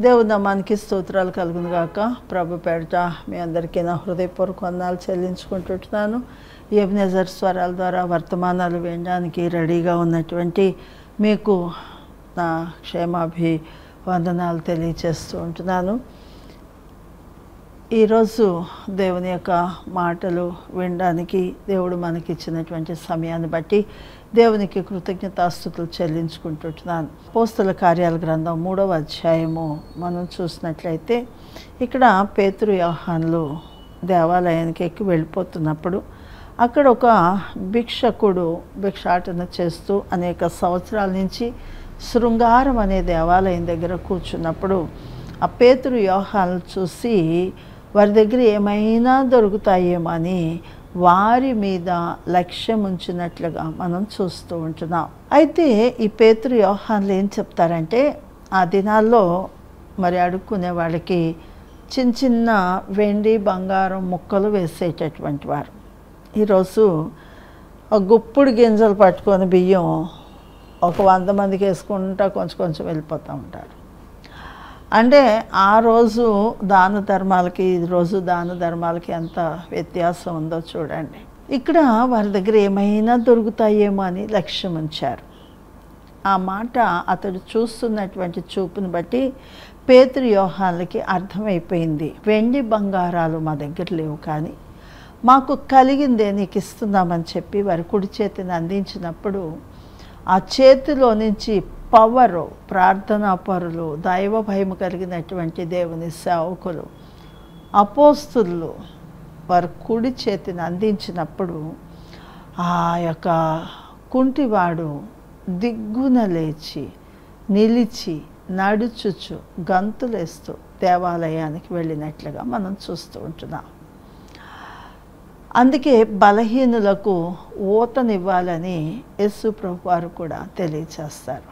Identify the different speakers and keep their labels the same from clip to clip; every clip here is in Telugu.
Speaker 1: దేవుని నామానికి స్తోత్రాలు కలుగును గాక ప్రభు పేరిట మీ అందరికీ నా హృదయపూర్వక వందనాలు చెల్లించుకుంటుంటున్నాను ఎబ్నెజర్ స్వరాల ద్వారా వర్తమానాలు వినడానికి రెడీగా ఉన్నటువంటి మీకు నా క్షేమాభి వందనాలు తెలియచేస్తూ ఉంటున్నాను ఈరోజు దేవుని యొక్క మాటలు వినడానికి దేవుడు మనకి ఇచ్చినటువంటి సమయాన్ని బట్టి దేవునికి కృతజ్ఞతాస్థుతులు చెల్లించుకుంటుంటున్నాను పోస్తుల కార్యాల గ్రంథం మూడవ అధ్యాయము మనం చూసినట్లయితే ఇక్కడ పేతురు వ్యవహాన్లు దేవాలయానికి ఎక్కి వెళ్ళిపోతున్నప్పుడు అక్కడ ఒక భిక్షకుడు భిక్షాటన చేస్తూ అనేక సంవత్సరాల నుంచి శృంగారం అనే దేవాలయం దగ్గర కూర్చున్నప్పుడు ఆ పేతురు వ్యవహారాలు చూసి వారి దగ్గర ఏమైనా దొరుకుతాయేమో అని వారి మీద లక్ష్యం ఉంచినట్లుగా మనం చూస్తూ ఉంటున్నాం అయితే ఈ పేతురు వ్యవహారాలు ఏం చెప్తారంటే ఆ దినాల్లో మరి అడుక్కునే వాళ్ళకి చిన్న చిన్న వెండి బంగారం ముక్కలు వేసేటటువంటి వారు ఈరోజు ఒక గుప్పుడు గింజలు పట్టుకొని బియ్యం ఒక వంద మందికి వేసుకుంటా కొంచెం కొంచెం వెళ్ళిపోతూ ఉంటారు అంటే ఆ రోజు దాన ధర్మాలకి ఈ రోజు దాన ధర్మాలకి ఎంత వ్యత్యాసం ఉందో చూడండి ఇక్కడ వారి దగ్గర ఏమైనా దొరుకుతాయేమో అని లక్ష్యం ఉంచారు ఆ మాట అతడు చూస్తున్నటువంటి చూపుని బట్టి పేతృ వ్యూహాలకి అర్థమైపోయింది వెండి బంగారాలు మా దగ్గర లేవు కానీ మాకు కలిగిందే నీకు ఇస్తున్నామని చెప్పి వారి కుడి చేతిని అందించినప్పుడు ఆ చేతిలో నుంచి పవరు ప్రార్థనా పరులు దైవ భయం కలిగినటువంటి దేవుని సేవకులు అపోస్తులు వారి కుడి చేతిని అందించినప్పుడు ఆ యొక్క కుంటివాడు దిగ్గున లేచి నిలిచి నడుచుచు గంతులేస్తూ దేవాలయానికి వెళ్ళినట్లుగా మనం చూస్తూ ఉంటున్నాం అందుకే బలహీనులకు ఊతనివ్వాలని యేసు ప్రభు వారు కూడా తెలియచేస్తారు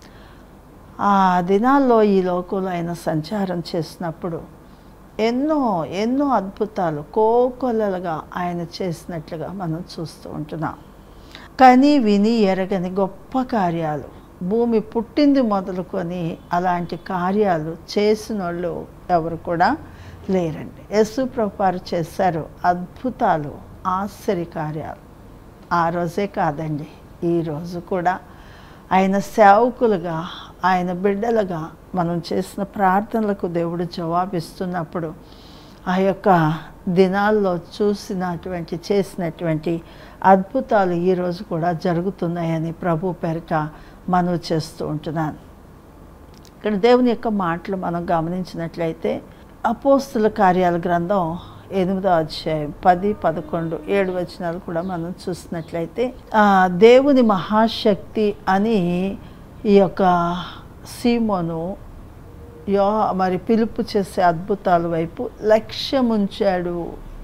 Speaker 1: ఆ దినాల్లో ఈ లోకంలో ఆయన సంచారం చేసినప్పుడు ఎన్నో ఎన్నో అద్భుతాలు కోకొల్లలుగా ఆయన చేసినట్లుగా మనం చూస్తూ ఉంటున్నాం కానీ విని ఎరగని గొప్ప కార్యాలు భూమి పుట్టింది మొదలుకొని అలాంటి కార్యాలు చేసిన వాళ్ళు ఎవరు కూడా లేరండి యేసు ప్రభువారు చేశారు అద్భుతాలు ఆశ్చర్య కార్యాలు ఆ రోజే కాదండి ఈరోజు కూడా ఆయన సేవకులుగా ఆయన బిడ్డలుగా మనం చేసిన ప్రార్థనలకు దేవుడు జవాబిస్తున్నప్పుడు ఆ యొక్క దినాల్లో చూసినటువంటి చేసినటువంటి అద్భుతాలు ఈరోజు కూడా జరుగుతున్నాయని ప్రభు పేరిట మనవి చేస్తూ ఉంటున్నాను ఇక్కడ దేవుని యొక్క మాటలు మనం గమనించినట్లయితే అపోస్తుల కార్యాల గ్రంథం ఎనిమిదో అధ్యాయం పది పదకొండు ఏడు వచనాలు కూడా మనం చూసినట్లయితే దేవుని మహాశక్తి అని ఈ యొక్క సీమోను యో మరి పిలుపు చేసే అద్భుతాల వైపు లక్ష్యం ఉంచాడు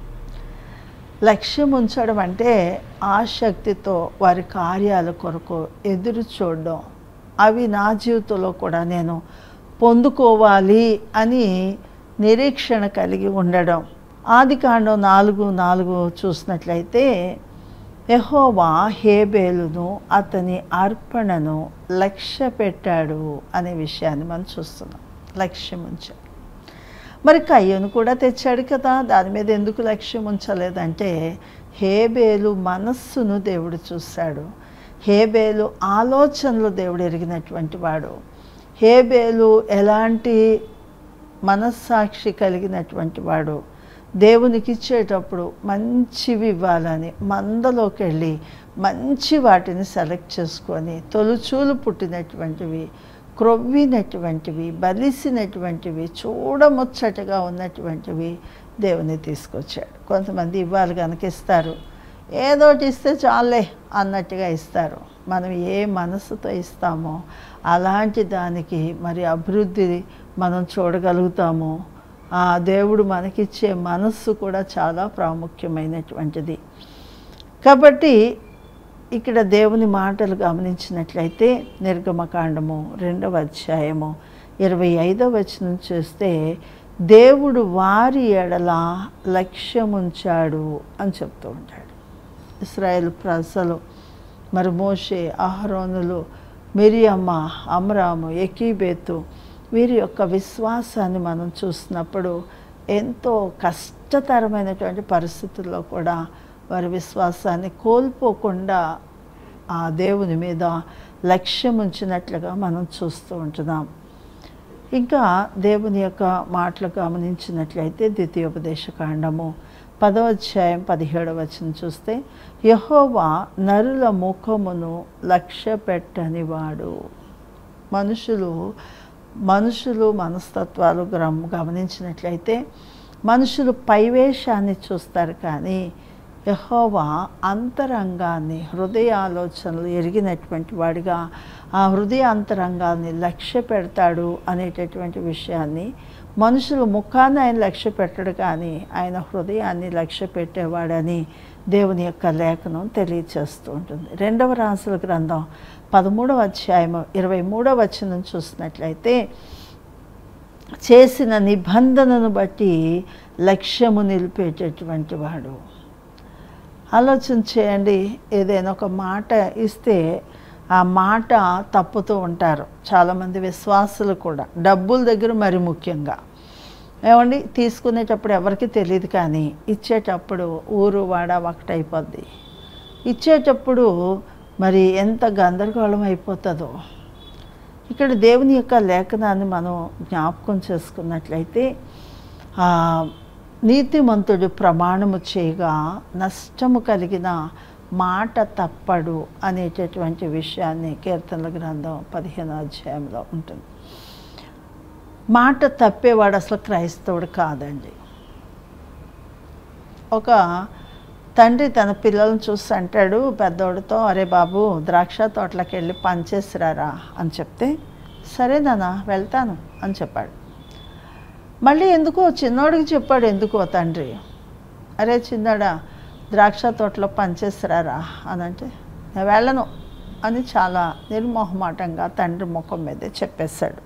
Speaker 1: లక్ష్యం ఉంచడం అంటే ఆసక్తితో వారి కార్యాల కొరకు ఎదురు చూడడం అవి నా జీవితంలో కూడా నేను పొందుకోవాలి అని నిరీక్షణ కలిగి ఉండడం ఆది కాండం నాలుగు నాలుగు చూసినట్లయితే యహోవా హేబేలును అతని అర్పణను లక్ష్య పెట్టాడు అనే విషయాన్ని మనం చూస్తున్నాం లక్ష్యం ఉంచాడు మరి కయ్యను కూడా తెచ్చాడు కదా దాని మీద ఎందుకు లక్ష్యం ఉంచలేదంటే హేబేలు మనస్సును దేవుడు చూశాడు హేబేలు ఆలోచనలు దేవుడు ఎరిగినటువంటి వాడు హేబేలు ఎలాంటి మనస్సాక్షి కలిగినటువంటి వాడు దేవునికి ఇచ్చేటప్పుడు మంచివి ఇవ్వాలని మందలోకి వెళ్ళి మంచి వాటిని సెలెక్ట్ చేసుకొని తొలుచూలు పుట్టినటువంటివి క్రొవ్వినటువంటివి బలిసినటువంటివి చూడముచ్చటగా ఉన్నటువంటివి దేవుని తీసుకొచ్చాడు కొంతమంది ఇవ్వాలి కనుక ఇస్తారు ఏదోటి ఇస్తే చాలే అన్నట్టుగా ఇస్తారు మనం ఏ మనసుతో ఇస్తామో అలాంటి దానికి మరి అభివృద్ధి మనం చూడగలుగుతాము ఆ దేవుడు మనకిచ్చే మనస్సు కూడా చాలా ప్రాముఖ్యమైనటువంటిది కాబట్టి ఇక్కడ దేవుని మాటలు గమనించినట్లయితే నిర్గమకాండము రెండవ అధ్యాయము ఇరవై ఐదవ వచనం చూస్తే దేవుడు వారి ఎడల లక్ష్యముంచాడు అని చెప్తూ ఉంటాడు ఇస్రాయేల్ ప్రజలు మరి మోషే అహరోనులు మిరియమ్మ అమ్రాము ఎకీబేతు వీరి యొక్క విశ్వాసాన్ని మనం చూసినప్పుడు ఎంతో కష్టతరమైనటువంటి పరిస్థితుల్లో కూడా వారి విశ్వాసాన్ని కోల్పోకుండా ఆ దేవుని మీద లక్ష్యం ఉంచినట్లుగా మనం చూస్తూ ఉంటున్నాం ఇంకా దేవుని యొక్క మాటలు గమనించినట్లయితే ద్వితీయోపదేశ కాండము పదవ అధ్యాయం పదిహేడవ వచనం చూస్తే యహోవా నరుల ముఖమును లక్ష్య పెట్టని వాడు మనుషులు మనుషులు మనస్తత్వాలు గ్రమ్ గమనించినట్లయితే మనుషులు పైవేషాన్ని చూస్తారు కానీ యహోవా అంతరంగాన్ని హృదయ ఆలోచనలు ఎరిగినటువంటి వాడిగా ఆ హృదయ అంతరంగాన్ని లక్ష్య పెడతాడు అనేటటువంటి విషయాన్ని మనుషులు ముఖాన్ని ఆయన లక్ష్య పెట్టడు కానీ ఆయన హృదయాన్ని లక్ష్య పెట్టేవాడని దేవుని యొక్క లేఖనం తెలియచేస్తూ ఉంటుంది రెండవ రాసుల గ్రంథం పదమూడవ అధ్యాయము ఇరవై మూడవ వచనం చూసినట్లయితే చేసిన నిబంధనను బట్టి లక్ష్యము నిలిపేటటువంటి వాడు ఆలోచన చేయండి ఏదైనా ఒక మాట ఇస్తే ఆ మాట తప్పుతూ ఉంటారు చాలామంది విశ్వాసులు కూడా డబ్బుల దగ్గర మరి ముఖ్యంగా ఏమండి తీసుకునేటప్పుడు ఎవరికి తెలియదు కానీ ఇచ్చేటప్పుడు ఊరు వాడ ఒకటైపోద్ది ఇచ్చేటప్పుడు మరి ఎంత గందరగోళం అయిపోతుందో ఇక్కడ దేవుని యొక్క లేఖనాన్ని మనం జ్ఞాపకం చేసుకున్నట్లయితే ఆ, నీతిమంతుడు ప్రమాణము చేయగా నష్టము కలిగిన మాట తప్పడు అనేటటువంటి విషయాన్ని కీర్తనల గ్రంథం పదిహేను అధ్యాయంలో ఉంటుంది మాట తప్పేవాడు అసలు క్రైస్తవుడు కాదండి ఒక తండ్రి తన పిల్లలను చూసి అంటాడు పెద్దోడితో అరే బాబు ద్రాక్ష తోటలోకి వెళ్ళి పనిచేసిరారా అని చెప్తే సరే నాన్న వెళ్తాను అని చెప్పాడు మళ్ళీ ఎందుకో చిన్నోడికి చెప్పాడు ఎందుకో తండ్రి అరే చిన్నోడా ద్రాక్ష తోటలో పనిచేసిరారా అని అంటే నేను వెళ్ళను అని చాలా నిర్మోహమాటంగా తండ్రి ముఖం మీదే చెప్పేశాడు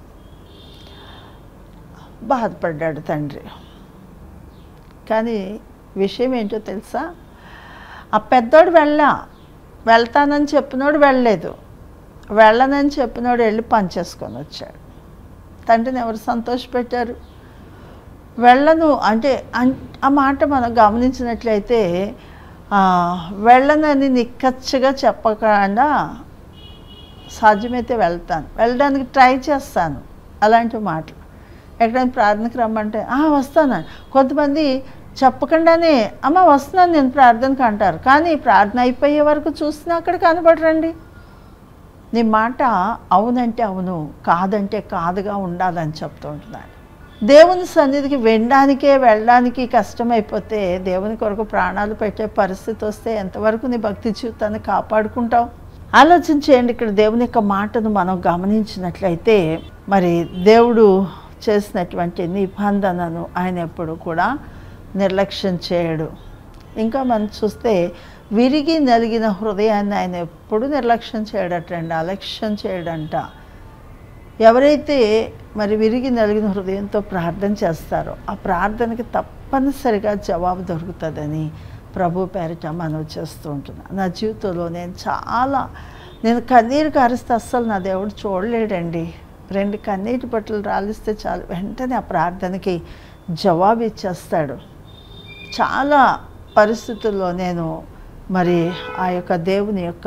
Speaker 1: బాధపడ్డాడు తండ్రి కానీ విషయం ఏంటో తెలుసా ఆ పెద్దోడు వెళ్ళా వెళ్తానని చెప్పినోడు వెళ్ళలేదు వెళ్ళనని చెప్పినోడు వెళ్ళి పనిచేసుకొని వచ్చాడు తండ్రిని ఎవరు సంతోషపెట్టారు వెళ్ళను అంటే అన్- ఆ మాట మనం గమనించినట్లయితే ఆ, వెళ్ళనని నిక్కచ్చగా చెప్పకుండా సాధ్యమైతే వెళ్తాను వెళ్ళడానికి ట్రై చేస్తాను అలాంటి మాటలు ఎక్కడైనా ప్రార్థనకి రమ్మంటే "ఆ, వస్తాను కొంతమంది చెప్పకుండానే అమ్మ వస్తున్నాను నేను ప్రార్థనకు అంటారు కానీ ప్రార్థన అయిపోయే వరకు చూసినా అక్కడ కనబడరండి నీ మాట అవునంటే అవును కాదంటే కాదుగా ఉండాలని చెప్తూ ఉంటున్నాను దేవుని సన్నిధికి వెళ్ళడానికే వెళ్ళడానికి కష్టమైపోతే దేవుని కొరకు ప్రాణాలు పెట్టే పరిస్థితి వస్తే ఎంతవరకు నీ భక్తి జీవితాన్ని కాపాడుకుంటావు ఆలోచన చేయండి ఇక్కడ దేవుని యొక్క మాటను మనం గమనించినట్లయితే మరి దేవుడు చేసినటువంటి నిబంధనను ఆయన ఎప్పుడు కూడా నిర్లక్ష్యం చేయడు ఇంకా మనం చూస్తే విరిగి నలిగిన హృదయాన్ని ఆయన ఎప్పుడు నిర్లక్ష్యం చేయడటండి అలక్ష్యం చేయడంట ఎవరైతే మరి విరిగి నలిగిన హృదయంతో ప్రార్థన చేస్తారో ఆ ప్రార్థనకి తప్పనిసరిగా జవాబు దొరుకుతుందని ప్రభు పేరిట మనవి చేస్తూ ఉంటున్నాను నా జీవితంలో నేను చాలా నేను కన్నీరు కారిస్తే అస్సలు నా దేవుడు చూడలేడండి రెండు కన్నీటి బట్టలు రాలిస్తే చాలు వెంటనే ఆ ప్రార్థనకి జవాబు ఇచ్చేస్తాడు చాలా పరిస్థితుల్లో నేను మరి ఆ యొక్క దేవుని యొక్క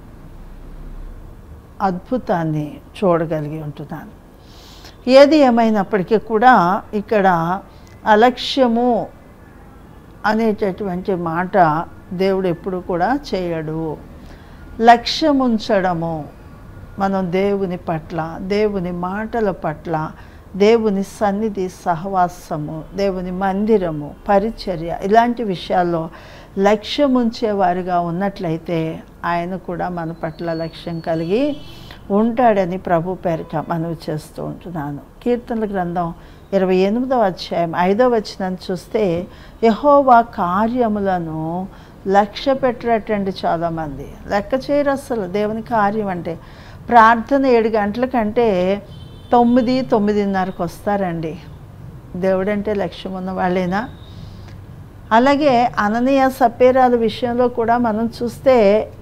Speaker 1: అద్భుతాన్ని చూడగలిగి ఉంటున్నాను ఏది ఏమైనప్పటికీ కూడా ఇక్కడ అలక్ష్యము అనేటటువంటి మాట దేవుడు ఎప్పుడు కూడా చేయడు లక్ష్యం ఉంచడము మనం దేవుని పట్ల దేవుని మాటల పట్ల దేవుని సన్నిధి సహవాసము దేవుని మందిరము పరిచర్య ఇలాంటి విషయాల్లో లక్ష్యం ఉంచేవారుగా ఉన్నట్లయితే ఆయన కూడా మన పట్ల లక్ష్యం కలిగి ఉంటాడని ప్రభు పేరిట మనవి చేస్తూ ఉంటున్నాను కీర్తనల గ్రంథం ఇరవై ఎనిమిదవ అధ్యాయం ఐదవ వచనం చూస్తే యహోవా కార్యములను లక్ష్య పెట్టరటండి చాలామంది లెక్క చేయరు అసలు దేవుని కార్యం అంటే ప్రార్థన ఏడు గంటల కంటే తొమ్మిది తొమ్మిదిన్నరకు వస్తారండి దేవుడంటే లక్ష్యం ఉన్న వాళ్ళేనా అలాగే అననీయ సపేరాల విషయంలో కూడా మనం చూస్తే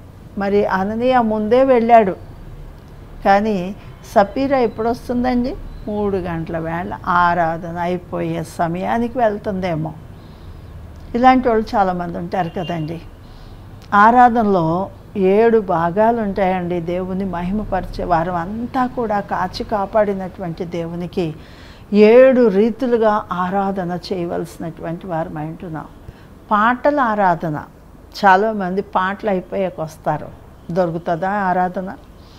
Speaker 1: మరి అననీయ ముందే వెళ్ళాడు కానీ సపీరా ఎప్పుడు వస్తుందండి మూడు గంటల వేళ ఆరాధన అయిపోయే సమయానికి వెళ్తుందేమో ఇలాంటి వాళ్ళు చాలామంది ఉంటారు కదండి ఆరాధనలో ఏడు భాగాలు ఉంటాయండి దేవుని మహిమపరిచే వారం అంతా కూడా కాచి కాపాడినటువంటి దేవునికి ఏడు రీతులుగా ఆరాధన చేయవలసినటువంటి వారు అంటున్నాం పాటల ఆరాధన చాలామంది పాటలు అయిపోయాక వస్తారు దొరుకుతుందా ఆరాధన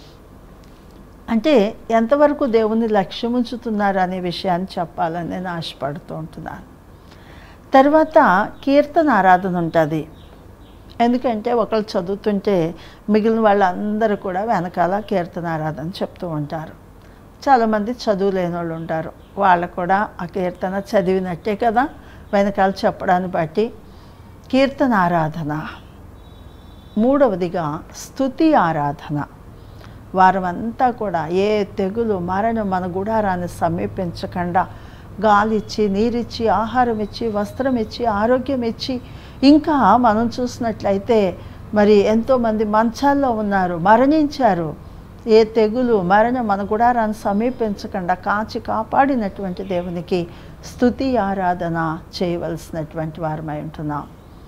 Speaker 1: అంటే ఎంతవరకు దేవుని లక్ష్యం ఉంచుతున్నారు అనే విషయాన్ని చెప్పాలని నేను ఆశపడుతూ ఉంటున్నాను తర్వాత కీర్తన ఆరాధన ఉంటుంది ఎందుకంటే ఒకళ్ళు చదువుతుంటే మిగిలిన వాళ్ళందరూ కూడా వెనకాల కీర్తన ఆరాధన చెప్తూ ఉంటారు చాలామంది చదువు లేని వాళ్ళు ఉంటారు వాళ్ళు కూడా ఆ కీర్తన చదివినట్టే కదా వెనకాల చెప్పడాన్ని బట్టి కీర్తన ఆరాధన మూడవదిగా స్తుతి ఆరాధన వారమంతా కూడా ఏ తెగులు మరణం మన గుడారాన్ని సమీపించకుండా గాలిచ్చి నీరిచ్చి ఆహారం ఇచ్చి వస్త్రం ఇచ్చి ఆరోగ్యం ఇచ్చి ఇంకా మనం చూసినట్లయితే మరి ఎంతోమంది మంచాల్లో ఉన్నారు మరణించారు ఏ తెగులు మరణం మన గుడారాన్ని సమీపించకుండా కాచి కాపాడినటువంటి దేవునికి స్తుతి ఆరాధన చేయవలసినటువంటి వారమై ఉంటున్నాం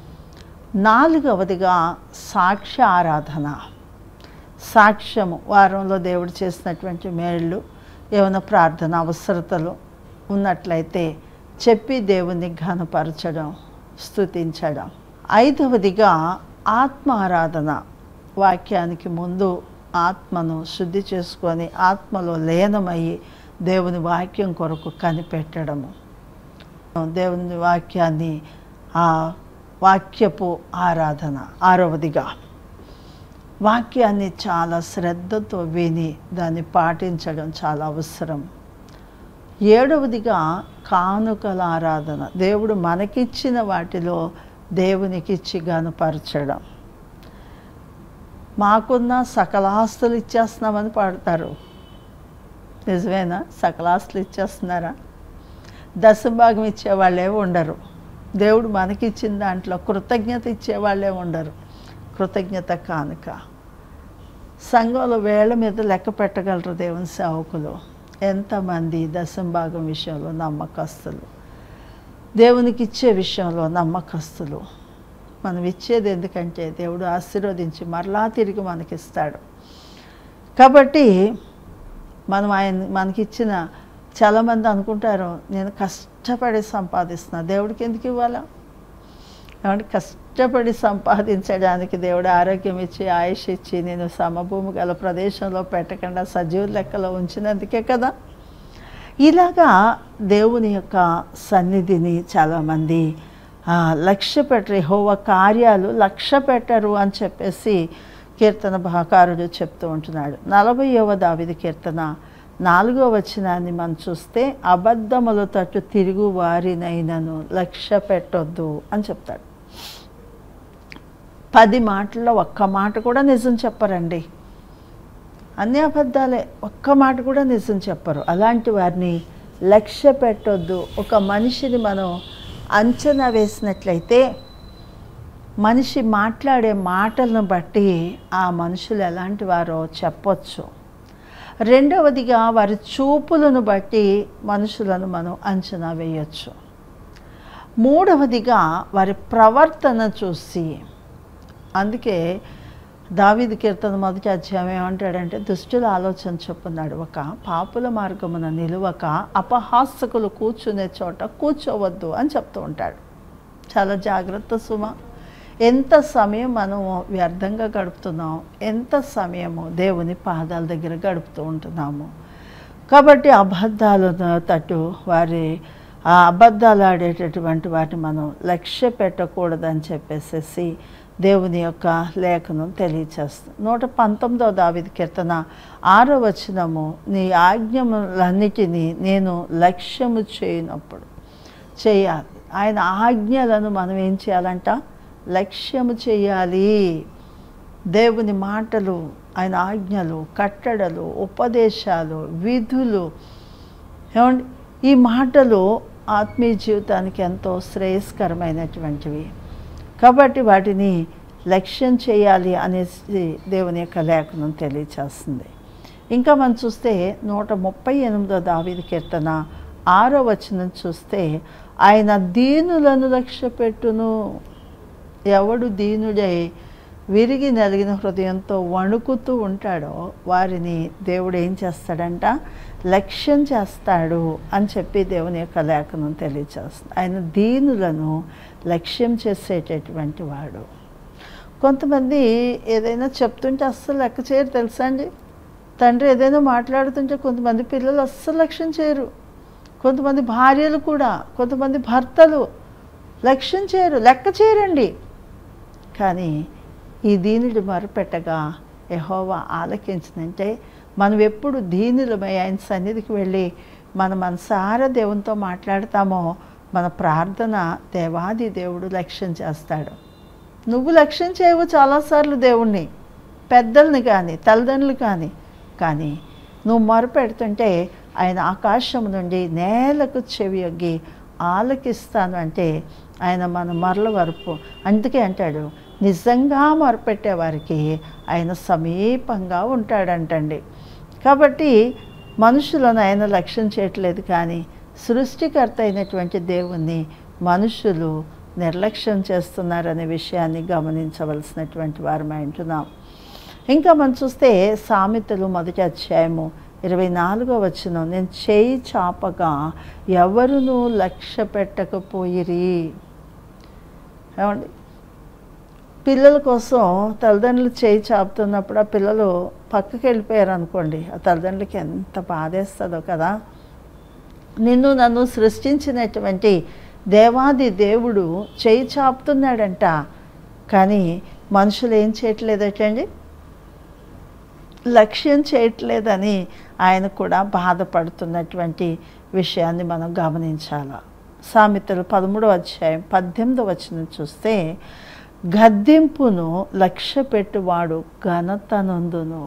Speaker 1: నాలుగవదిగా సాక్ష్య ఆరాధన సాక్ష్యము వారంలో దేవుడు చేసినటువంటి మేళ్ళు ఏమైనా ప్రార్థన అవసరతలు ఉన్నట్లయితే చెప్పి దేవుని ఘనపరచడం స్తుతించడం ఐదవదిగా ఆత్మ ఆరాధన వాక్యానికి ముందు ఆత్మను శుద్ధి చేసుకొని ఆత్మలో లీనమయ్యి దేవుని వాక్యం కొరకు కనిపెట్టడము దేవుని వాక్యాన్ని ఆ వాక్యపు ఆరాధన ఆరవదిగా వాక్యాన్ని చాలా శ్రద్ధతో విని దాన్ని పాటించడం చాలా అవసరం ఏడవదిగా కానుకల ఆరాధన దేవుడు మనకిచ్చిన వాటిలో దేవునికిచ్చి గనపరచడం మాకున్న సకలాస్తులు ఇచ్చేస్తున్నామని పాడతారు నిజమేనా సకలాస్తులు ఇచ్చేస్తున్నారా దశభాగం ఇచ్చేవాళ్ళే ఉండరు దేవుడు మనకిచ్చిన దాంట్లో కృతజ్ఞత ఇచ్చేవాళ్ళే ఉండరు కృతజ్ఞత కానుక సంఘంలో వేళ్ల మీద లెక్క పెట్టగలరు దేవుని సేవకులు ఎంతమంది దశంభాగం విషయంలో నమ్మకస్తులు దేవునికి ఇచ్చే విషయంలో నమ్మకస్తులు మనం ఇచ్చేది ఎందుకంటే దేవుడు ఆశీర్వదించి మరలా తిరిగి మనకిస్తాడు కాబట్టి మనం ఆయన మనకిచ్చిన చాలామంది అనుకుంటారు నేను కష్టపడి సంపాదిస్తున్నా దేవుడికి ఎందుకు ఇవ్వాలా ఏమంటే కష్టపడి సంపాదించడానికి దేవుడు ఆరోగ్యం ఇచ్చి ఆయుష్ ఇచ్చి నేను సమభూమి గల ప్రదేశంలో పెట్టకుండా సజీవ లెక్కలో ఉంచినందుకే కదా ఇలాగా దేవుని యొక్క సన్నిధిని చాలామంది ఆ, లక్ష్య పెట్టరు హోవ కార్యాలు లక్ష్య పెట్టరు అని చెప్పేసి కీర్తన భాకారుడు చెప్తూ ఉంటున్నాడు నలభైవ దావిది కీర్తన నాలుగో వచనాన్ని మనం చూస్తే అబద్ధముల తట్టు తిరుగు వారినైనను లక్ష్య పెట్టొద్దు అని చెప్తాడు పది మాటల్లో ఒక్క మాట కూడా నిజం చెప్పరండి అన్ని అబద్ధాలే ఒక్క మాట కూడా నిజం చెప్పరు అలాంటి వారిని లక్ష్య పెట్టొద్దు ఒక మనిషిని మనం అంచనా వేసినట్లయితే మనిషి మాట్లాడే మాటలను బట్టి ఆ మనుషులు ఎలాంటి వారో చెప్పొచ్చు రెండవదిగా వారి చూపులను బట్టి మనుషులను మనం అంచనా వేయొచ్చు మూడవదిగా వారి ప్రవర్తన చూసి అందుకే దావీదు కీర్తన మొదటి అధ్యాయం ఏమంటాడంటే దుష్టుల ఆలోచన చెప్పున్నాడు ఒక పాపుల మార్గమున నిలువక అపహాసకులు కూర్చునే చోట కూర్చోవద్దు అని చెప్తూ ఉంటాడు చాలా జాగ్రత్త సుమ ఎంత సమయం మనం వ్యర్థంగా గడుపుతున్నాం ఎంత సమయము దేవుని పాదాల దగ్గర గడుపుతూ ఉంటున్నాము కాబట్టి అబద్ధాల తట్టు వారి ఆ అబద్ధాలు ఆడేటటువంటి వాటిని మనం లక్ష్య పెట్టకూడదని చెప్పేసేసి దేవుని యొక్క లేఖనం తెలియచేస్తుంది నూట పంతొమ్మిదవ దావిది కీర్తన ఆరో వచనము నీ ఆజ్ఞములన్నిటినీ నేను లక్ష్యము చేయనప్పుడు చేయాలి ఆయన ఆజ్ఞలను మనం ఏం చేయాలంట లక్ష్యము చేయాలి దేవుని మాటలు ఆయన ఆజ్ఞలు కట్టడలు ఉపదేశాలు విధులు ఏమండి ఈ మాటలు ఆత్మీయ జీవితానికి ఎంతో శ్రేయస్కరమైనటువంటివి కాబట్టి వాటిని లక్ష్యం చేయాలి అనేసి దేవుని యొక్క లేఖనం తెలియచేస్తుంది ఇంకా మనం చూస్తే నూట ముప్పై ఎనిమిదో దావీది కీర్తన ఆరో వచనం చూస్తే ఆయన దీనులను లక్ష్య పెట్టును ఎవడు దీనుడై విరిగి నలిగిన హృదయంతో వణుకుతూ ఉంటాడో వారిని దేవుడు ఏం చేస్తాడంట లక్ష్యం చేస్తాడు అని చెప్పి దేవుని యొక్క లేఖనం తెలియచేస్తుంది ఆయన దీనులను లక్ష్యం చేసేటటువంటి వాడు కొంతమంది ఏదైనా చెప్తుంటే అస్సలు లెక్క చేయరు తెలుసా అండి తండ్రి ఏదైనా మాట్లాడుతుంటే కొంతమంది పిల్లలు అస్సలు లక్ష్యం చేయరు కొంతమంది భార్యలు కూడా కొంతమంది భర్తలు లక్ష్యం చేయరు లెక్క చేయరండి కానీ ఈ దీనుడు మొరపెట్టగా యహోవా ఆలకించిందంటే మనం ఎప్పుడు దీనులమై ఆయన సన్నిధికి వెళ్ళి మన మనసారా దేవునితో మాట్లాడతామో మన ప్రార్థన దేవాది దేవుడు లక్ష్యం చేస్తాడు నువ్వు లక్ష్యం చేయవు చాలాసార్లు దేవుణ్ణి పెద్దల్ని కానీ తల్లిదండ్రులు కానీ కానీ నువ్వు మొరపెడుతుంటే ఆయన ఆకాశం నుండి నేలకు చెవి యొగ్గి ఆలకిస్తాను అంటే ఆయన మన మరల వరపు అందుకే అంటాడు నిజంగా మొరపెట్టే వారికి ఆయన సమీపంగా ఉంటాడంటండి కాబట్టి మనుషులను ఆయన లక్ష్యం చేయట్లేదు కానీ సృష్టికర్త అయినటువంటి దేవుణ్ణి మనుషులు నిర్లక్ష్యం చేస్తున్నారనే విషయాన్ని గమనించవలసినటువంటి వారమై ఉంటున్నాం ఇంకా మనం చూస్తే సామెతలు మొదటి అధ్యాయము ఇరవై నాలుగో వచ్చిన నేను చేయి చాపగా ఎవరునూ లక్ష్య పెట్టకపోయిరి ఏమండి పిల్లల కోసం తల్లిదండ్రులు చేయి చాపుతున్నప్పుడు ఆ పిల్లలు పక్కకి వెళ్ళిపోయారు అనుకోండి ఆ తల్లిదండ్రులకి ఎంత బాధేస్తుందో కదా నిన్ను నన్ను సృష్టించినటువంటి దేవాది దేవుడు చేయి చాపుతున్నాడంట కానీ మనుషులు ఏం చేయట్లేదటండి లక్ష్యం చేయట్లేదని ఆయన కూడా బాధపడుతున్నటువంటి విషయాన్ని మనం గమనించాలి సామెతలు పదమూడవ అధ్యాయం పద్దెనిమిదవ వచనం చూస్తే గద్దింపును లక్ష్య పెట్టువాడు ఘనతనందును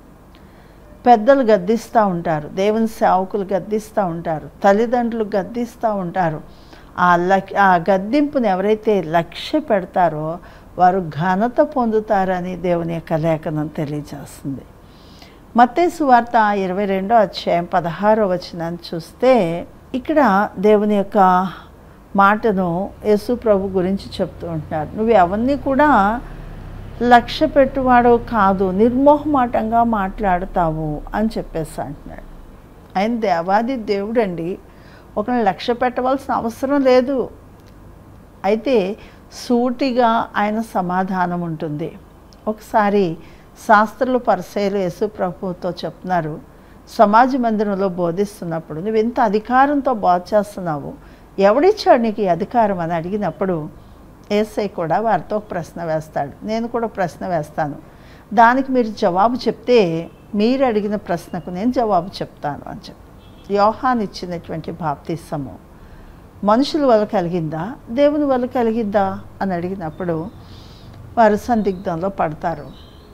Speaker 1: పెద్దలు గద్దిస్తూ ఉంటారు దేవుని సేవకులు గద్దిస్తూ ఉంటారు తల్లిదండ్రులు గద్దిస్తూ ఉంటారు ఆ లక్ ఆ గద్దింపుని ఎవరైతే లక్ష్య పెడతారో వారు ఘనత పొందుతారని దేవుని యొక్క లేఖనం తెలియజేస్తుంది మత్తేసు వార్త ఇరవై రెండో అధ్యాయం పదహారో వచనాన్ని చూస్తే ఇక్కడ దేవుని యొక్క మాటను యేసు ప్రభు గురించి చెప్తూ ఉంటున్నారు నువ్వు ఎవరిని కూడా లక్ష్య పెట్టువాడు కాదు నిర్మోహమాటంగా మాట్లాడతావు అని చెప్పేసి అంటున్నాడు ఆయన దేవాది దేవుడండి ఒకరిని లక్ష్య పెట్టవలసిన అవసరం లేదు అయితే సూటిగా ఆయన సమాధానం ఉంటుంది ఒకసారి శాస్త్రులు పరిచయలు యేసు ప్రభుతో చెప్తున్నారు సమాజ మందిరంలో బోధిస్తున్నప్పుడు నువ్వు ఎంత అధికారంతో బోధ చేస్తున్నావు ఎవడిచ్చాడు నీకు ఈ అధికారం అని అడిగినప్పుడు ఏసై కూడా వారితో ఒక ప్రశ్న వేస్తాడు నేను కూడా ప్రశ్న వేస్తాను దానికి మీరు జవాబు చెప్తే మీరు అడిగిన ప్రశ్నకు నేను జవాబు చెప్తాను అని చెప్పి యోహాన్ ఇచ్చినటువంటి బాప్తిసము మనుషుల వల్ల కలిగిందా దేవుని వల్ల కలిగిందా అని అడిగినప్పుడు వారు సందిగ్ధంలో పడతారు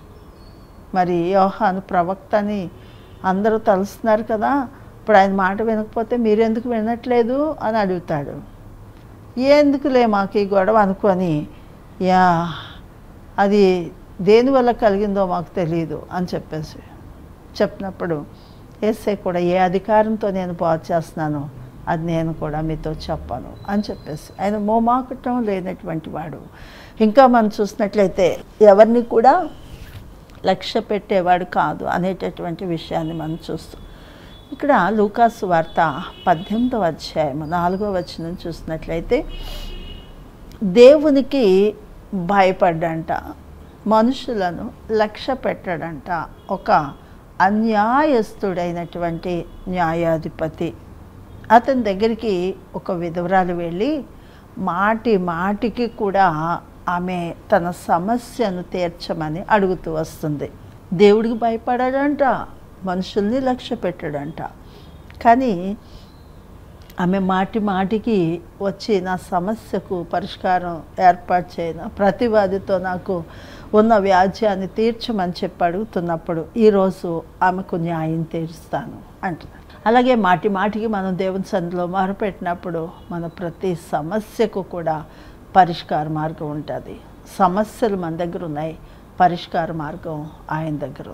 Speaker 1: మరి యోహాను ప్రవక్త అని అందరూ తలుస్తున్నారు కదా ఇప్పుడు ఆయన మాట వినకపోతే మీరెందుకు వినట్లేదు అని అడుగుతాడు ఎందుకులే మాకు ఈ గొడవ అనుకొని యా అది దేని వల్ల కలిగిందో మాకు తెలియదు అని చెప్పేసి చెప్పినప్పుడు ఏసే కూడా ఏ అధికారంతో నేను బాగు చేస్తున్నానో అది నేను కూడా మీతో చెప్పాను అని చెప్పేసి ఆయన మోమాకటం లేనటువంటి వాడు ఇంకా మనం చూసినట్లయితే ఎవరిని కూడా లక్ష్య పెట్టేవాడు కాదు అనేటటువంటి విషయాన్ని మనం చూస్తాం ఇక్కడ లూకాసు వార్త పద్దెనిమిదవ అధ్యాయం నాలుగో వచనం చూసినట్లయితే దేవునికి భయపడ్డంట మనుషులను లక్ష్య పెట్టడంట ఒక అన్యాయస్తుడైనటువంటి న్యాయాధిపతి అతని దగ్గరికి ఒక విధవరాలు వెళ్ళి మాటి మాటికి కూడా ఆమె తన సమస్యను తీర్చమని అడుగుతూ వస్తుంది దేవుడికి భయపడాడంట మనుషుల్ని లక్ష్య పెట్టాడంట కానీ ఆమె మాటి మాటికి వచ్చి నా సమస్యకు పరిష్కారం ఏర్పాటు చేయను ప్రతివాదితో నాకు ఉన్న వ్యాజ్యాన్ని తీర్చమని చెప్పి అడుగుతున్నప్పుడు ఈరోజు ఆమెకు న్యాయం తీరుస్తాను అంటున్నాను అలాగే మాటి మాటికి మనం దేవుని సందులో మొరపెట్టినప్పుడు మన ప్రతి సమస్యకు కూడా పరిష్కార మార్గం ఉంటుంది సమస్యలు మన దగ్గర ఉన్నాయి పరిష్కార మార్గం ఆయన దగ్గర ఉంది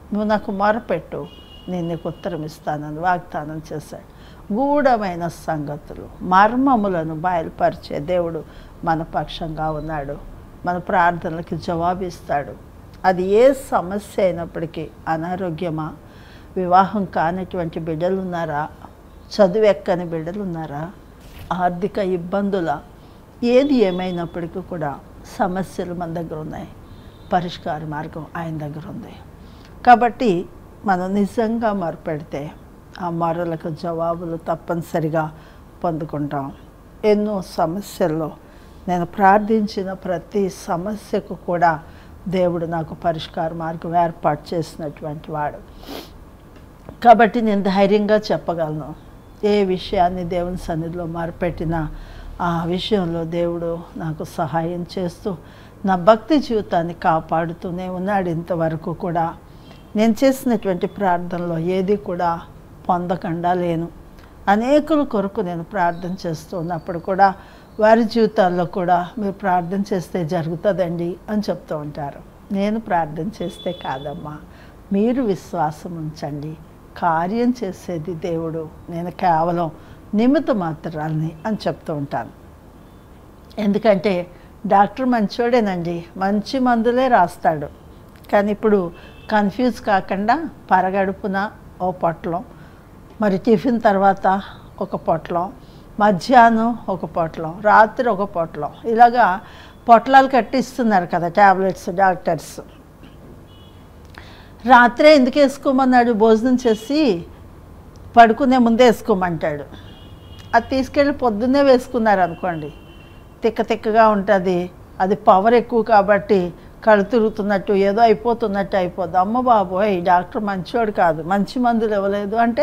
Speaker 1: నువ్వు నాకు మొరపెట్టు నేను నీకు ఉత్తరం ఇస్తానని వాగ్దానం చేశాడు గూఢమైన సంగతులు మర్మములను బయలుపరిచే దేవుడు మన పక్షంగా ఉన్నాడు మన ప్రార్థనలకి జవాబిస్తాడు అది ఏ సమస్య అయినప్పటికీ అనారోగ్యమా వివాహం కానటువంటి బిడ్డలు ఉన్నారా చదువు ఎక్కని బిడ్డలు ఉన్నారా ఆర్థిక ఇబ్బందుల ఏది ఏమైనప్పటికీ కూడా సమస్యలు మన దగ్గర ఉన్నాయి పరిష్కార మార్గం ఆయన దగ్గర ఉంది కాబట్టి మనం నిజంగా మొరపెడితే ఆ మొరలకు జవాబులు తప్పనిసరిగా పొందుకుంటాం ఎన్నో సమస్యల్లో నేను ప్రార్థించిన ప్రతి సమస్యకు కూడా దేవుడు నాకు పరిష్కార మార్గం ఏర్పాటు చేసినటువంటి వాడు కాబట్టి నేను ధైర్యంగా చెప్పగలను ఏ విషయాన్ని దేవుని సన్నిధిలో మొరపెట్టినా ఆ విషయంలో దేవుడు నాకు సహాయం చేస్తూ నా భక్తి జీవితాన్ని కాపాడుతూనే ఉన్నాడు ఇంతవరకు కూడా నేను చేసినటువంటి ప్రార్థనలో ఏది కూడా పొందకుండా లేను అనేకుల కొరకు నేను ప్రార్థన చేస్తూ ఉన్నప్పుడు కూడా వారి జీవితాల్లో కూడా మీరు ప్రార్థన చేస్తే జరుగుతుందండి అని చెప్తూ ఉంటారు నేను ప్రార్థన చేస్తే కాదమ్మా మీరు విశ్వాసం ఉంచండి కార్యం చేసేది దేవుడు నేను కేవలం నిమిత్త మాత్రాలని అని చెప్తూ ఉంటాను ఎందుకంటే డాక్టర్ మంచోడేనండి మంచి మందులే రాస్తాడు కానీ ఇప్పుడు కన్ఫ్యూజ్ కాకుండా పరగడుపున ఓ పొట్లం మరి టిఫిన్ తర్వాత ఒక పొట్లం మధ్యాహ్నం ఒక పొట్లం రాత్రి ఒక పొట్లం ఇలాగా పొట్లాలు కట్టిస్తున్నారు కదా ట్యాబ్లెట్స్ డాక్టర్స్ రాత్రే ఎందుకు వేసుకోమన్నాడు భోజనం చేసి పడుకునే ముందే వేసుకోమంటాడు అది తీసుకెళ్ళి పొద్దున్నే వేసుకున్నారు అనుకోండి తిక్క తిక్కగా ఉంటుంది అది పవర్ ఎక్కువ కాబట్టి కళ్ళు తిరుగుతున్నట్టు ఏదో అయిపోతున్నట్టు అయిపోద్ది అమ్మ బాబోయ్ ఈ డాక్టర్ మంచివాడు కాదు మంచి మందులు ఇవ్వలేదు అంటే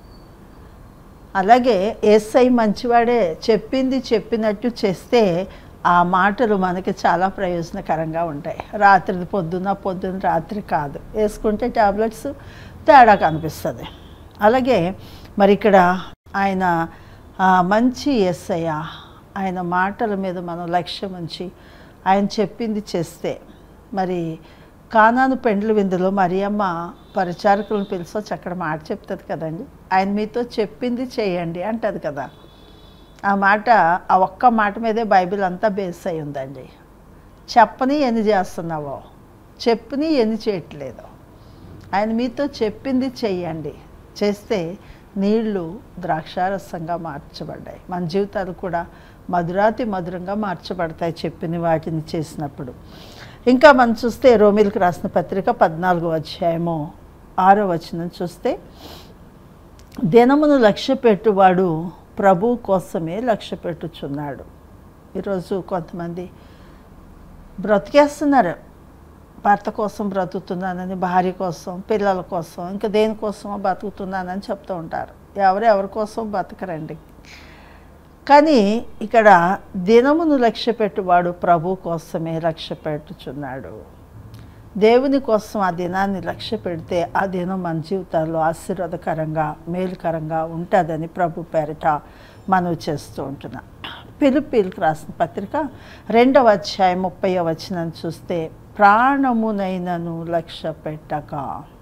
Speaker 1: అలాగే ఎస్ఐ మంచివాడే చెప్పింది చెప్పినట్టు చేస్తే ఆ మాటలు మనకి చాలా ప్రయోజనకరంగా ఉంటాయి రాత్రి పొద్దున్న పొద్దున్న రాత్రి కాదు వేసుకుంటే ట్యాబ్లెట్స్ తేడా కనిపిస్తుంది అలాగే మరి ఇక్కడ ఆయన ఆ, మంచి ఎస్ఐ ఆయన మాటల మీద మనం లక్ష్యం ఉంచి ఆయన చెప్పింది చేస్తే మరి కానాను పెండ్ల విందులో మరియమ్మ పరిచారకులను పిలిచొచ్చి అక్కడ మాట చెప్తుంది కదండి ఆయన మీతో చెప్పింది చేయండి అంటది కదా ఆ మాట ఆ ఒక్క మాట మీదే బైబిల్ అంతా బేస్ అయి ఉందండి చెప్పని ఎన్ని చేస్తున్నావో చెప్పని ఎన్ని చేయట్లేదు ఆయన మీతో చెప్పింది చెయ్యండి చేస్తే నీళ్లు ద్రాక్షారసంగా మార్చబడ్డాయి మన జీవితాలు కూడా మధురాతి మధురంగా మార్చబడతాయి చెప్పిన వాటిని చేసినప్పుడు ఇంకా మనం చూస్తే రోమిల్కి రాసిన పత్రిక పద్నాలుగో అధ్యాయము ఆరో వచనం చూస్తే దినమును లక్ష్య పెట్టువాడు ప్రభు కోసమే లక్ష్య పెట్టుచున్నాడు ఈరోజు కొంతమంది బ్రతికేస్తున్నారు భర్త కోసం బ్రతుకుతున్నానని భార్య కోసం పిల్లల కోసం ఇంకా దేనికోసమో బతుకుతున్నానని చెప్తూ ఉంటారు ఎవరు ఎవరి కోసం బతకరండి కానీ ఇక్కడ దినమును లక్ష్య పెట్టువాడు ప్రభు కోసమే లక్ష్య పెట్టుచున్నాడు దేవుని కోసం ఆ దినాన్ని లక్ష్య పెడితే ఆ దినం మన జీవితాల్లో ఆశీర్వాదకరంగా మేలుకరంగా ఉంటుందని ప్రభు పేరిట మనవి చేస్తూ ఉంటున్నాం పిలుపిలకు రాసిన పత్రిక రెండవ అధ్యాయం ముప్పై వచనం చూస్తే ప్రాణమునైనను లక్ష్య పెట్టక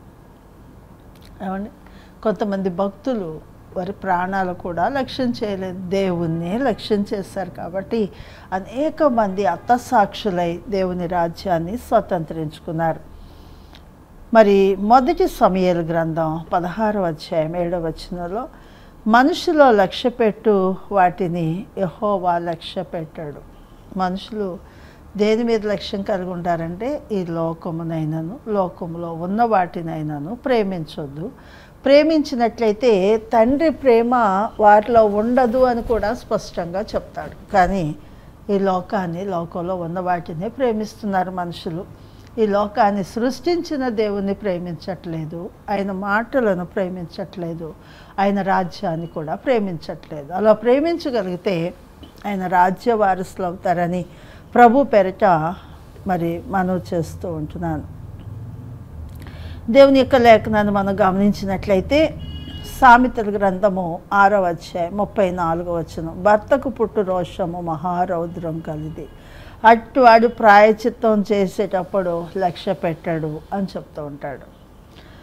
Speaker 1: ఏమండి కొంతమంది భక్తులు వారి ప్రాణాలు కూడా లక్ష్యం చేయలేదు దేవుణ్ణి లక్ష్యం చేశారు కాబట్టి అనేక మంది అత్తసాక్షులై దేవుని రాజ్యాన్ని స్వతంత్రించుకున్నారు మరి మొదటి సమయాల గ్రంథం పదహారవ అధ్యాయం ఏడవ వచనంలో మనుషులో లక్ష్య పెట్టు వాటిని యహోవా లక్ష్య పెట్టాడు మనుషులు దేని మీద లక్ష్యం కలిగి ఉంటారంటే ఈ లోకమునైనను లోకములో ఉన్న వాటినైనాను ప్రేమించొద్దు ప్రేమించినట్లయితే తండ్రి ప్రేమ వారిలో ఉండదు అని కూడా స్పష్టంగా చెప్తాడు కానీ ఈ లోకాన్ని లోకంలో ఉన్న వాటిని ప్రేమిస్తున్నారు మనుషులు ఈ లోకాన్ని సృష్టించిన దేవుణ్ణి ప్రేమించట్లేదు ఆయన మాటలను ప్రేమించట్లేదు ఆయన రాజ్యాన్ని కూడా ప్రేమించట్లేదు అలా ప్రేమించగలిగితే ఆయన రాజ్య వారసులు అవుతారని ప్రభు పెరట మరి మనవి చేస్తూ ఉంటున్నాను దేవుని యొక్క లేఖనాన్ని మనం గమనించినట్లయితే సామెతల గ్రంథము ఆరవ అధ్యాయం ముప్పై నాలుగో వచనం భర్తకు పుట్టు రోషము మహారౌద్రం కలిది అట్టువాడు ప్రాయచిత్తం చేసేటప్పుడు లక్ష్య పెట్టాడు అని చెప్తూ ఉంటాడు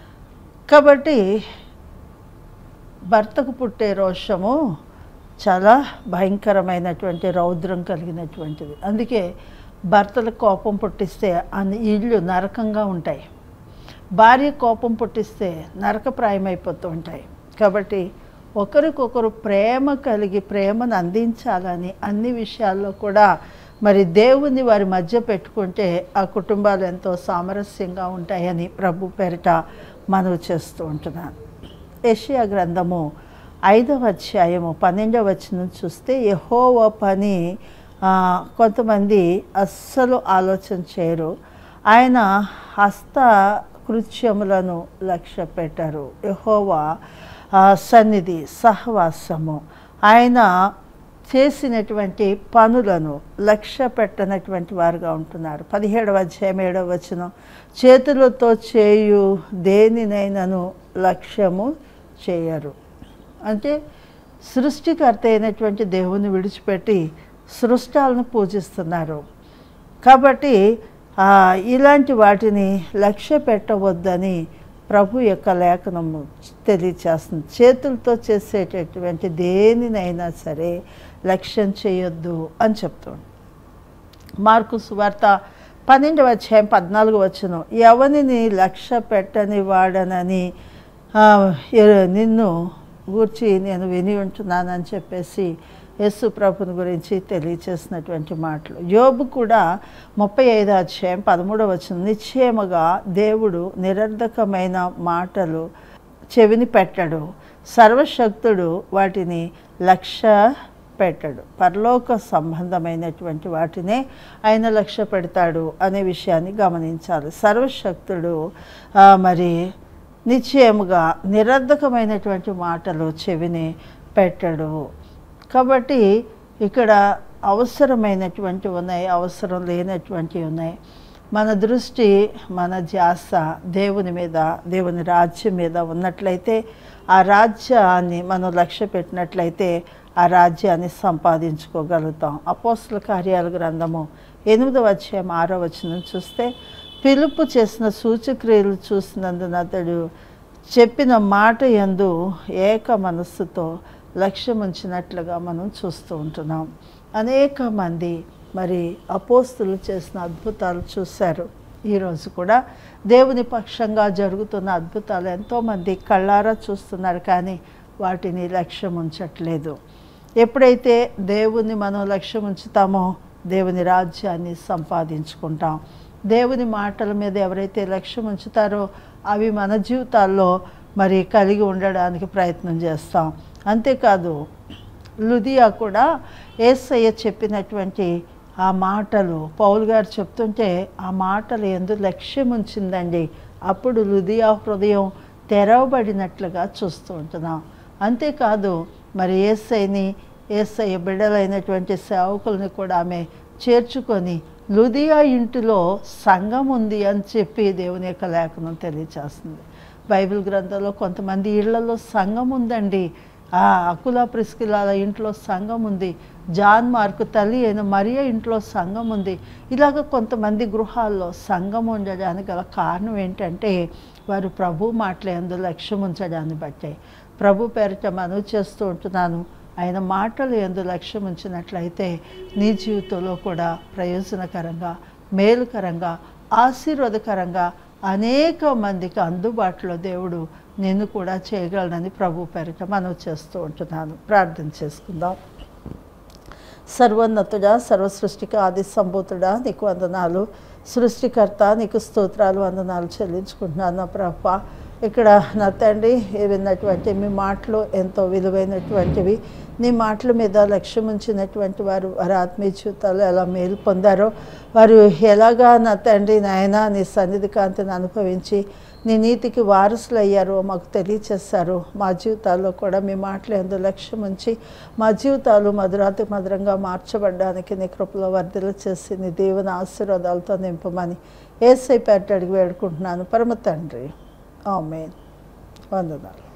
Speaker 1: కాబట్టి భర్తకు పుట్టే రోషము చాలా భయంకరమైనటువంటి రౌద్రం కలిగినటువంటిది అందుకే భర్తలకు కోపం పుట్టిస్తే అన్ని ఇళ్ళు నరకంగా ఉంటాయి భార్య కోపం పుట్టిస్తే నరకప్రాయమైపోతూ ఉంటాయి కాబట్టి ఒకరికొకరు ప్రేమ కలిగి ప్రేమను అందించాలని అన్ని విషయాల్లో కూడా మరి దేవుని వారి మధ్య పెట్టుకుంటే ఆ కుటుంబాలు ఎంతో సామరస్యంగా ఉంటాయని ప్రభు పేరిట మనవి చేస్తూ ఉంటున్నాను ఏషియా గ్రంథము ఐదవ అధ్యాయము పన్నెండవ వచనం చూస్తే యహోవ పని ఆ, కొంతమంది అస్సలు ఆలోచన చేయరు ఆయన హస్త కృత్యములను లక్ష్య పెట్టారు యహోవా ఆ, సన్నిధి సహవాసము ఆయన చేసినటువంటి పనులను లక్ష్య పెట్టనటువంటి వారుగా ఉంటున్నారు పదిహేడవ అధ్యాయం ఏడవ వచనం చేతులతో చేయు దేనినైనను లక్ష్యము చేయరు అంటే సృష్టికర్త అయినటువంటి దేవుని విడిచిపెట్టి సృష్టాలను పూజిస్తున్నారు కాబట్టి ఆ, ఇలాంటి వాటిని లక్ష్య పెట్టవద్దని ప్రభు యొక్క లేఖనము తెలియచేస్తుంది చేతులతో చేసేటటువంటి దేనినైనా సరే లక్ష్యం చేయొద్దు అని చెప్తుంది మార్కు సువార్త పన్నెండవ అధ్యాయం పద్నాలుగు వచ్చును ఎవరిని లక్ష్య పెట్టని వాడనని ఆ, ఎ- నిన్ను గూర్చి నేను విని ఉంటున్నానని చెప్పేసి యేసు ప్రభుని గురించి తెలియచేసినటువంటి మాటలు యోబు కూడా ముప్పై ఐదు అధ్యాయం పదమూడవ వచ్చిన నిశ్చయముగా దేవుడు నిరర్ధకమైన మాటలు చెవిని పెట్టడు సర్వశక్తుడు వాటిని లక్ష్య పెట్టడు పరలోక సంబంధమైనటువంటి వాటినే ఆయన లక్ష్య పెడతాడు అనే విషయాన్ని గమనించాలి సర్వశక్తుడు ఆ, మరి నిశ్చయముగా నిరర్ధకమైనటువంటి మాటలు చెవిని పెట్టడు కాబట్టి ఇక్కడ అవసరమైనటువంటి ఉన్నాయి అవసరం లేనటువంటివి ఉన్నాయి మన దృష్టి మన ధ్యాస దేవుని మీద దేవుని రాజ్యం మీద ఉన్నట్లయితే ఆ రాజ్యాన్ని మనం లక్ష్య పెట్టినట్లయితే ఆ రాజ్యాన్ని సంపాదించుకోగలుగుతాం అపోస్తుల కార్యాల గ్రంథము ఎనిమిదవ అధ్యాయం ఆరో వచనం చూస్తే పిలుపు చేసిన సూచక్రియలు చూసినందున అతడు చెప్పిన మాట యందు ఏక మనస్సుతో లక్ష్యం ఉంచినట్లుగా మనం చూస్తూ ఉంటున్నాం అనేక మంది మరి అపోస్తులు చేసిన అద్భుతాలు చూశారు ఈరోజు కూడా దేవుని పక్షంగా జరుగుతున్న అద్భుతాలు ఎంతోమంది కళ్ళారా చూస్తున్నారు కానీ వాటిని లక్ష్యం ఉంచట్లేదు ఎప్పుడైతే దేవుని మనం లక్ష్యం ఉంచుతామో దేవుని రాజ్యాన్ని సంపాదించుకుంటాం దేవుని మాటల మీద ఎవరైతే లక్ష్యం ఉంచుతారో అవి మన జీవితాల్లో మరి కలిగి ఉండడానికి ప్రయత్నం చేస్తాం అంతేకాదు లుదియా కూడా ఏసయ్య చెప్పినటువంటి ఆ మాటలు పౌల్ గారు చెప్తుంటే ఆ మాటలు ఎందు లక్ష్యం ఉంచిందండి అప్పుడు లుదియా హృదయం తెరవబడినట్లుగా చూస్తూ ఉంటున్నాం అంతేకాదు మరి ఏసైని ఏసయ్య బిడ్డలైనటువంటి సేవకుల్ని కూడా ఆమె చేర్చుకొని లుదియా ఇంటిలో సంఘం ఉంది అని చెప్పి దేవుని యొక్క లేఖనం తెలియచేస్తుంది బైబిల్ గ్రంథంలో కొంతమంది ఇళ్లలో సంఘం ఉందండి ఆ అకుల ప్రిస్కిలాల ఇంట్లో సంఘం ఉంది జాన్ మార్కు తల్లి అయిన మరియ ఇంట్లో సంఘం ఉంది ఇలాగ కొంతమంది గృహాల్లో సంఘం ఉండడానికి గల కారణం ఏంటంటే వారు ప్రభు మాటలందు లక్ష్యం ఉంచడాన్ని బట్టే ప్రభు పేరిట మనవి చేస్తూ ఉంటున్నాను ఆయన మాటలు ఎందు లక్ష్యం ఉంచినట్లయితే నీ జీవితంలో కూడా ప్రయోజనకరంగా మేలుకరంగా ఆశీర్వాదకరంగా అనేక మందికి అందుబాటులో దేవుడు నిన్ను కూడా చేయగలనని ప్రభు పేరిట మనవి చేస్తూ ఉంటున్నాను ప్రార్థన చేసుకుందాం సర్వోన్నతుడా సర్వసృష్టికి ఆది సంభూతుడా నీకు వందనాలు సృష్టికర్త నీకు స్తోత్రాలు వందనాలు చెల్లించుకుంటున్నాను నా ప్రభ ఇక్కడ నా తండ్రి విన్నటువంటి మీ మాటలు ఎంతో విలువైనటువంటివి నీ మాటల మీద లక్ష్యం ఉంచినటువంటి వారు వారి ఆత్మీయ జీవితాలు ఎలా మేలు పొందారో వారు ఎలాగా నా తండ్రి నాయన నీ సన్నిధి కాంతిని అనుభవించి నీ నీతికి వారసులు అయ్యారో మాకు తెలియచేశారు మా జీవితాల్లో కూడా మీ మాటలు ఎందు లక్ష్యం ఉంచి మా జీవితాలు మధురాతి మధురంగా మార్చబడ్డానికి నీ కృపలో వర్ధలు చేసి నీ దేవుని ఆశీర్వాదాలతో నింపమని ఏసై పేట అడిగి వేడుకుంటున్నాను పరమ తండ్రి ఆమెన్ వందనాలు